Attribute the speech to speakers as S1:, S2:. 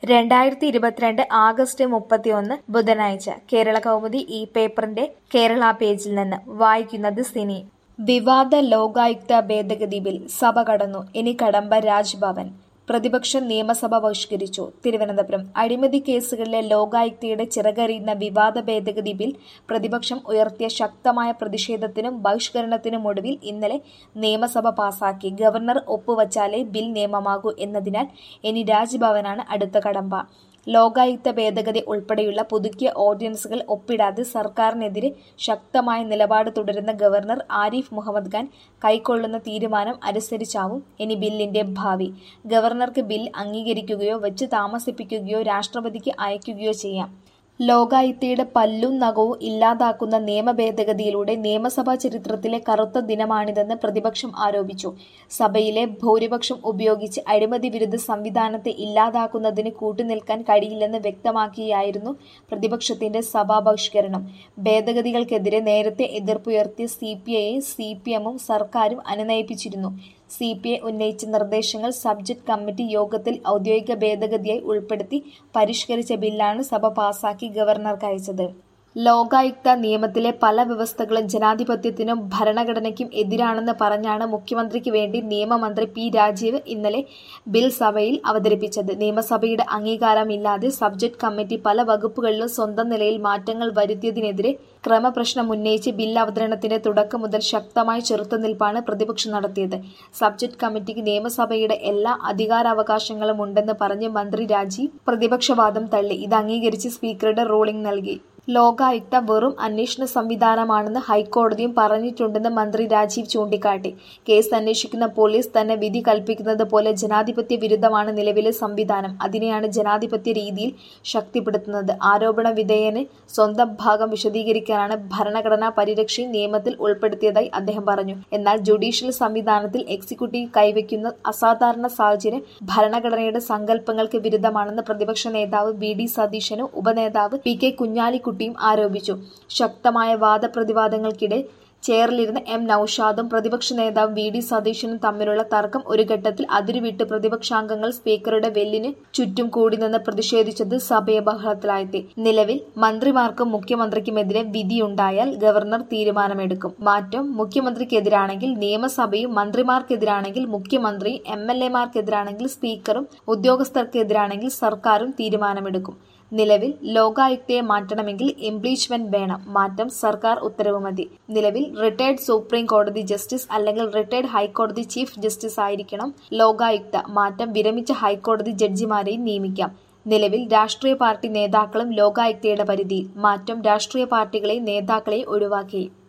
S1: രണ്ടായിരത്തി ഇരുപത്തിരണ്ട് ആഗസ്റ്റ് മുപ്പത്തിയൊന്ന് ബുധനാഴ്ച കേരള കൗമുദി ഈ പേപ്പറിന്റെ കേരള പേജിൽ നിന്ന് വായിക്കുന്നത് സിനി വിവാദ ലോകായുക്ത ഭേദഗതി ബിൽ സഭ കടന്നു ഇനി കടമ്പ രാജ്ഭവൻ പ്രതിപക്ഷം നിയമസഭ ബഹിഷ്കരിച്ചു തിരുവനന്തപുരം അഴിമതി കേസുകളിലെ ലോകായുക്തയുടെ ചിറകരിയുന്ന വിവാദ ഭേദഗതി ബിൽ പ്രതിപക്ഷം ഉയർത്തിയ ശക്തമായ പ്രതിഷേധത്തിനും ബഹിഷ്കരണത്തിനും ഒടുവിൽ ഇന്നലെ നിയമസഭ പാസാക്കി ഗവർണർ ഒപ്പുവച്ചാലേ ബിൽ നിയമമാകൂ എന്നതിനാൽ ഇനി രാജ്ഭവനാണ് അടുത്ത കടമ്പ ലോകായുക്ത ഭേദഗതി ഉൾപ്പെടെയുള്ള പുതുക്കിയ ഓർഡിനൻസുകൾ ഒപ്പിടാതെ സർക്കാരിനെതിരെ ശക്തമായ നിലപാട് തുടരുന്ന ഗവർണർ ആരിഫ് മുഹമ്മദ് ഖാൻ കൈക്കൊള്ളുന്ന തീരുമാനം അനുസരിച്ചാവും ഇനി ബില്ലിന്റെ ഭാവി ഗവർണർക്ക് ബിൽ അംഗീകരിക്കുകയോ വെച്ച് താമസിപ്പിക്കുകയോ രാഷ്ട്രപതിക്ക് അയക്കുകയോ ചെയ്യാം ലോകായുക്തയുടെ പല്ലും നഖവും ഇല്ലാതാക്കുന്ന നിയമ ഭേദഗതിയിലൂടെ നിയമസഭാ ചരിത്രത്തിലെ കറുത്ത ദിനമാണിതെന്ന് പ്രതിപക്ഷം ആരോപിച്ചു സഭയിലെ ഭൂരിപക്ഷം ഉപയോഗിച്ച് അഴിമതി വിരുദ്ധ സംവിധാനത്തെ ഇല്ലാതാക്കുന്നതിന് കൂട്ടുനിൽക്കാൻ കഴിയില്ലെന്ന് വ്യക്തമാക്കിയായിരുന്നു പ്രതിപക്ഷത്തിന്റെ സഭാ ബഹിഷ്കരണം ഭേദഗതികൾക്കെതിരെ നേരത്തെ എതിർപ്പുയർത്തിയ സി പി ഐയും സി പി എമ്മും സർക്കാരും അനുനയിപ്പിച്ചിരുന്നു സി പി ഐ ഉന്നയിച്ച നിർദ്ദേശങ്ങൾ സബ്ജക്ട് കമ്മിറ്റി യോഗത്തിൽ ഔദ്യോഗിക ഭേദഗതിയായി ഉൾപ്പെടുത്തി പരിഷ്കരിച്ച ബില്ലാണ് സഭ പാസാക്കി ഗവർണർക്ക് അയച്ചത് ലോകായുക്ത നിയമത്തിലെ പല വ്യവസ്ഥകളും ജനാധിപത്യത്തിനും ഭരണഘടനയ്ക്കും എതിരാണെന്ന് പറഞ്ഞാണ് മുഖ്യമന്ത്രിക്ക് വേണ്ടി നിയമമന്ത്രി പി രാജീവ് ഇന്നലെ ബിൽ സഭയിൽ അവതരിപ്പിച്ചത് നിയമസഭയുടെ അംഗീകാരമില്ലാതെ സബ്ജക്ട് കമ്മിറ്റി പല വകുപ്പുകളിലും സ്വന്തം നിലയിൽ മാറ്റങ്ങൾ വരുത്തിയതിനെതിരെ ക്രമപ്രശ്നം ഉന്നയിച്ച് ബിൽ അവതരണത്തിന്റെ തുടക്കം മുതൽ ശക്തമായ ചെറുത്തുനിൽപ്പാണ് പ്രതിപക്ഷം നടത്തിയത് സബ്ജക്ട് കമ്മിറ്റിക്ക് നിയമസഭയുടെ എല്ലാ അധികാരാവകാശങ്ങളും ഉണ്ടെന്ന് പറഞ്ഞ് മന്ത്രി രാജീവ് പ്രതിപക്ഷവാദം തള്ളി ഇത് അംഗീകരിച്ച് സ്പീക്കറുടെ റൂളിംഗ് നൽകി ലോകായുക്ത വെറും അന്വേഷണ സംവിധാനമാണെന്ന് ഹൈക്കോടതിയും പറഞ്ഞിട്ടുണ്ടെന്ന് മന്ത്രി രാജീവ് ചൂണ്ടിക്കാട്ടി കേസ് അന്വേഷിക്കുന്ന പോലീസ് തന്നെ വിധി കൽപ്പിക്കുന്നത് പോലെ ജനാധിപത്യ വിരുദ്ധമാണ് നിലവിലെ സംവിധാനം അതിനെയാണ് ജനാധിപത്യ രീതിയിൽ ശക്തിപ്പെടുത്തുന്നത് ആരോപണ വിധേയന് സ്വന്തം ഭാഗം വിശദീകരിക്കാനാണ് ഭരണഘടനാ പരിരക്ഷയും നിയമത്തിൽ ഉൾപ്പെടുത്തിയതായി അദ്ദേഹം പറഞ്ഞു എന്നാൽ ജുഡീഷ്യൽ സംവിധാനത്തിൽ എക്സിക്യൂട്ടീവ് കൈവയ്ക്കുന്ന അസാധാരണ സാഹചര്യം ഭരണഘടനയുടെ സങ്കല്പങ്ങൾക്ക് വിരുദ്ധമാണെന്ന് പ്രതിപക്ഷ നേതാവ് വി ഡി സതീശനും ഉപനേതാവ് പി കെ കുഞ്ഞാലിക്കുട്ടി കുട്ടിയും ആരോപിച്ചു ശക്തമായ വാദപ്രതിവാദങ്ങൾക്കിടെ ചെയറിലിരുന്ന എം നൌഷാദും പ്രതിപക്ഷ നേതാവ് വി ഡി സതീശനും തമ്മിലുള്ള തർക്കം ഒരു ഘട്ടത്തിൽ അതിരുവിട്ട് പ്രതിപക്ഷാംഗങ്ങൾ സ്പീക്കറുടെ വെല്ലിന് ചുറ്റും കൂടി നിന്ന് പ്രതിഷേധിച്ചത് സഭയെ ബഹളത്തിലാഴ്ത്തി നിലവിൽ മന്ത്രിമാർക്കും മുഖ്യമന്ത്രിക്കുമെതിരെ വിധിയുണ്ടായാൽ ഗവർണർ തീരുമാനമെടുക്കും മാറ്റം മുഖ്യമന്ത്രിക്കെതിരാണെങ്കിൽ നിയമസഭയും മന്ത്രിമാർക്കെതിരാണെങ്കിൽ മുഖ്യമന്ത്രിയും എം എൽ എമാർക്കെതിരാണെങ്കിൽ സ്പീക്കറും ഉദ്യോഗസ്ഥർക്കെതിരാണെങ്കിൽ സർക്കാരും തീരുമാനമെടുക്കും നിലവിൽ ലോകായുക്തയെ മാറ്റണമെങ്കിൽ ഇംപീച്ച്മെന്റ് വേണം മാറ്റം സർക്കാർ ഉത്തരവ് മതി നിലവിൽ റിട്ടയർഡ് സുപ്രീം കോടതി ജസ്റ്റിസ് അല്ലെങ്കിൽ റിട്ടയർഡ് ഹൈക്കോടതി ചീഫ് ജസ്റ്റിസ് ആയിരിക്കണം ലോകായുക്ത മാറ്റം വിരമിച്ച ഹൈക്കോടതി ജഡ്ജിമാരെയും നിയമിക്കാം നിലവിൽ രാഷ്ട്രീയ പാർട്ടി നേതാക്കളും ലോകായുക്തയുടെ പരിധിയിൽ മാറ്റം രാഷ്ട്രീയ പാർട്ടികളെയും നേതാക്കളെയും ഒഴിവാക്കി